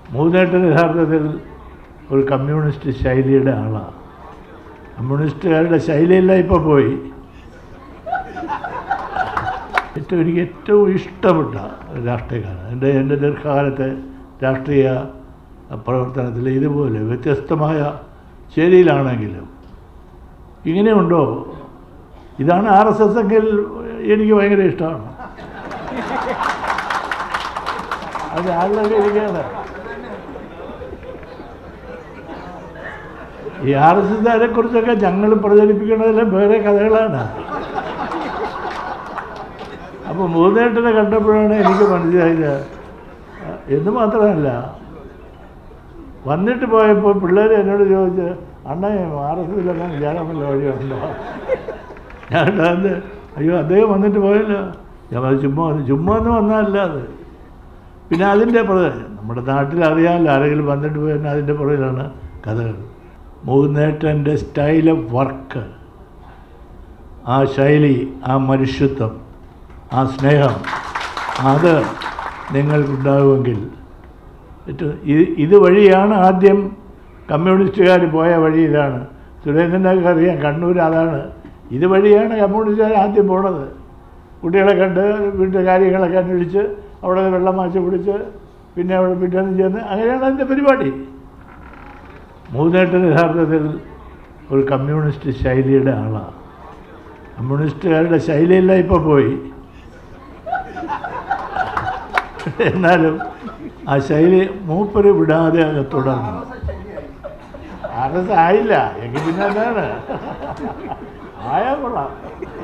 മൂന്നേട്ടൻ യഥാർത്ഥത്തിൽ ഒരു കമ്മ്യൂണിസ്റ്റ് ശൈലിയുടെ ആളാണ് കമ്മ്യൂണിസ്റ്റുകാരുടെ ശൈലിയെല്ലാം ഇപ്പോൾ പോയി ഏറ്റവും എനിക്ക് ഏറ്റവും ഇഷ്ടപ്പെട്ട രാഷ്ട്രീയക്കാരൻ എൻ്റെ എൻ്റെ ദീർഘകാലത്തെ രാഷ്ട്രീയ പ്രവർത്തനത്തിൽ ഇതുപോലെ വ്യത്യസ്തമായ ശൈലിയിലാണെങ്കിലും ഇങ്ങനെയുണ്ടോ ഇതാണ് ആർ എസ് എസ് എങ്കിൽ എനിക്ക് ഭയങ്കര ഇഷ്ടമാണ് അത് ആളുകളൊക്കെ ഇരിക്കുകയാണ് ഈ ആർ എസ് എസ്കാരെ കുറിച്ചൊക്കെ ഞങ്ങൾ പ്രചരിപ്പിക്കുന്നതെല്ലാം വേറെ കഥകളാണ് അപ്പോൾ മൂന്നേട്ടിനെ കണ്ടപ്പോഴാണ് എനിക്ക് മനസ്സിലായത് എന്ന് മാത്രമല്ല വന്നിട്ട് പോയപ്പോൾ പിള്ളേർ എന്നോട് ചോദിച്ച് അണ്ണേ ആർ എസ് എസിലൊക്കെ വിചാരം വല്ല വഴിയുണ്ടോ ഞാൻ ഉണ്ടാകുന്നത് അയ്യോ അദ്ദേഹം വന്നിട്ട് പോയല്ലോ ഞാൻ പറഞ്ഞു ചുമ്മാ വന്നു ചുമ്മാ ഒന്ന് വന്നതല്ല അത് പിന്നെ അതിൻ്റെ പുറകെ നമ്മുടെ നാട്ടിൽ അറിയാമല്ലോ ആരെങ്കിലും വന്നിട്ട് പോയാൽ അതിൻ്റെ പുറകിലാണ് കഥകൾ മൂന്നേട്ടൻ്റെ സ്റ്റൈൽ ഓഫ് വർക്ക് ആ ശൈലി ആ മനുഷ്യത്വം ആ സ്നേഹം അത് നിങ്ങൾക്കുണ്ടാകുമെങ്കിൽ ഏറ്റവും ഇത് ഇതുവഴിയാണ് ആദ്യം കമ്മ്യൂണിസ്റ്റുകാർ പോയ വഴി ഇതാണ് സുരേന്ദ്രനൊക്കെ അറിയാം കണ്ണൂർ അതാണ് ഇതുവഴിയാണ് കമ്മ്യൂണിസ്റ്റുകാർ ആദ്യം പോണത് കുട്ടികളെ കണ്ട് വീട്ടിലെ കാര്യങ്ങളൊക്കെ അന്വേഷിച്ച് അവിടെ വെള്ളം മാച്ച് പിടിച്ച് പിന്നെ അവിടെ പിറ്റേന്ന് ചെന്ന് അങ്ങനെയാണ് അതിൻ്റെ പരിപാടി മൂന്നേട്ടൻ യഥാർത്ഥത്തിൽ ഒരു കമ്മ്യൂണിസ്റ്റ് ശൈലിയുടെ ആളാണ് കമ്മ്യൂണിസ്റ്റുകാരുടെ ശൈലിയെല്ലാം ഇപ്പോൾ പോയി എന്നാലും ആ ശൈലി മൂപ്പര് വിടാതെ അങ്ങ് തുടർന്നു ആർ എസ് ആയില്ല എങ്കിൽ പിന്നെ എന്താണ് ആയാൽ കൊള്ളാം